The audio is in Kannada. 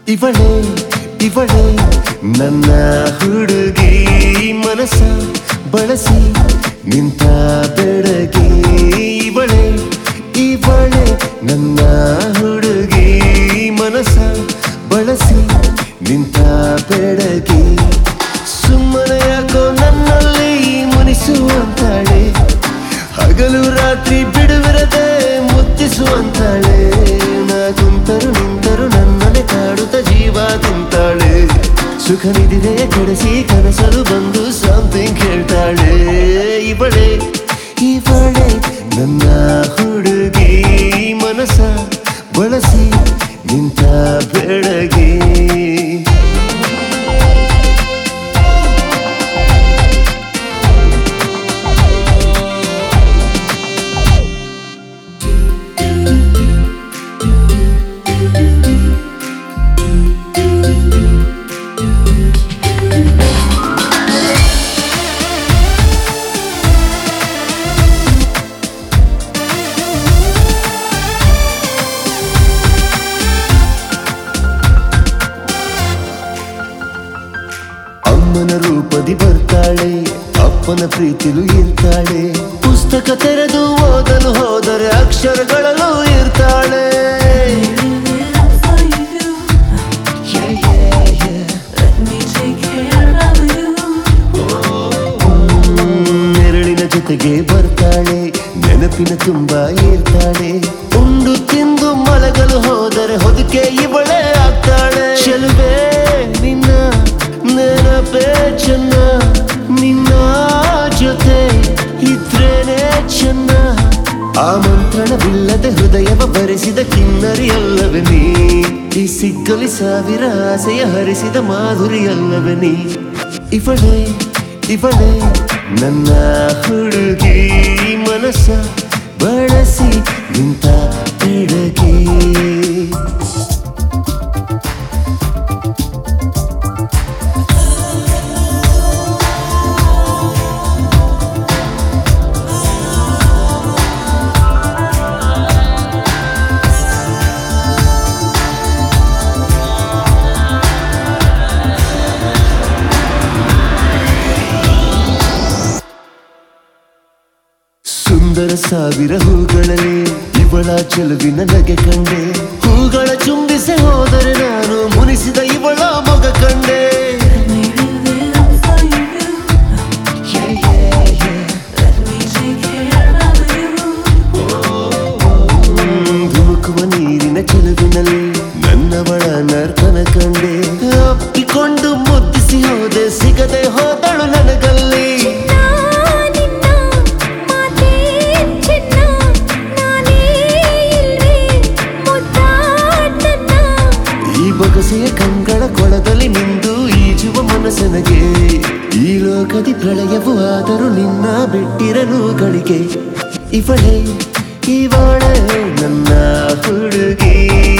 ಇವಳೇ ಇವಳೇ ನನ್ನ ಹುಡುಗಿ ಮನಸ ಬಳಸಿ ನಿಂತ ಬೆಳಗಿ ಇವಳೇ ಇವಳೇ ನನ್ನ ಹುಡುಗಿ ಮನಸ ಬಳಸಿ ನಿಂತ ಬೆಳಗಿ ಸುಮ್ಮನೆ ಯಾಕೋ ನನ್ನಲ್ಲಿ ಮುನಿಸುವಂತಾಳೆ ಹಗಲು ರಾತ್ರಿ ಬಿಡುವಿರದೆ ಮುತ್ತಿಸುವಂತಾಳೆ ನಾ ಕುಂತರು ನಿಂತರು ನನ್ನನೆ ಕಾಡುತ್ತ ಜೀವ ತಿಂತಾಳೆ ಸುಖ ನಿಧಿರೆ ಕೆಡಿಸಿ ಕನಸಲು ಬಂದು ಸಮಥಿಂಗ್ ಕೇಳ್ತಾಳೆ ಇವಳೇ ಇವಳೇ ನನ್ನ ಹುಡುಗಿ ಮನಸ ಬಳಸಿ ನಿಂತ ಬೆಳಗಿ ಅಮ್ಮನ ರೂಪದಿ ಬರ್ತಾಳೆ ಅಪ್ಪನ ಪ್ರೀತಿಲು ಇರ್ತಾಳೆ ಪುಸ್ತಕ ತೆರೆದು ಓದಲು ಹೋದರೆ ಅಕ್ಷರಗಳಲ್ಲೂ ಇರ್ತಾಳೆ Yeah, yeah, yeah. ಹ್ಮ್, ನೆರಳಿನ ಜೊತೆಗೆ ಬರ್ತಾಳೆ ನೆನಪಿನ ತುಂಬಾ ಇರ್ತಾಳೆ ಉಂಡು ತಿಂದು ಮಲಗಲು ಹೋದರೆ ಹೊದಿಕೆ ಇವಳೇ ಆಗ್ತಾಳೆ ಚೆಲುವೆ ನಿನ್ನ ನೆನಪೇ ಚೆನ್ನ ನಿನ್ನ ಜೊತೆ ಇದ್ರೇನೆ ಚೆನ್ನ ಆಮಂತ್ರಣವಿಲ್ಲದೆ ಹೃದಯವ ಭರಿಸಿದ ಕಿನ್ನರಿಯಲ್ಲವೇ ನೀ ಈ ಸಿಕ್ಕಲಿ ಸಾವಿರ ಆಸೆಯ ಹರಿಸಿದ ಮಾಧುರಿಯಲ್ಲವೇ ನೀ ಇವಳೇ ಇವಳೇ ನನ್ನ ಹುಡುಗಿ ಮನಸ್ಸ ಬಳಸಿ ನಿಂತ ಬೆಳಗಿ ಸುಂದರ ಸಾವಿರ ಹೂಗಳಲ್ಲಿ ಇವಳ ಚೆಲುವಿನ ನಗೆ ಕಂಡೆ ಹೂಗಳ ಚುಂಬಿಸಿ ಹೋದರೆ ನಾನು ಮುನಿಸಿದ ಇವಳ ಮೊಗ ಕಂಡೆ Yeah, yeah, yeah. ಹ್ಮ್, ಧುಮುಕುವ ನೀರಿನ ಚೆಲುವಿನಲ್ಲಿ ನನ್ನವಳ ನರ್ತನ ಕಂಡೆ ಅಪ್ಪಿಕೊಂಡು ಮುದ್ದಿಸಿ ಹೋದೆ ಸಿಗದೆ ಹೋದಳು ನನಗಲ್ಲಿ ಈ ಬೊಗಸೆಯ ಕಂಗಳ ಕೊಳದಲ್ಲಿ ನಿಂದು ಈಜುವ ಮನಸ್ಸನಗೆ ಈ ಲೋಕದಿ ಪ್ರಳಯವು ಆದರೂ ನಿನ್ನ ಬಿಟ್ಟಿರಲು ಗಳಿಗೆ ಇವಳೇ ಇವಳೇ ನನ್ನ ಹುಡುಗಿ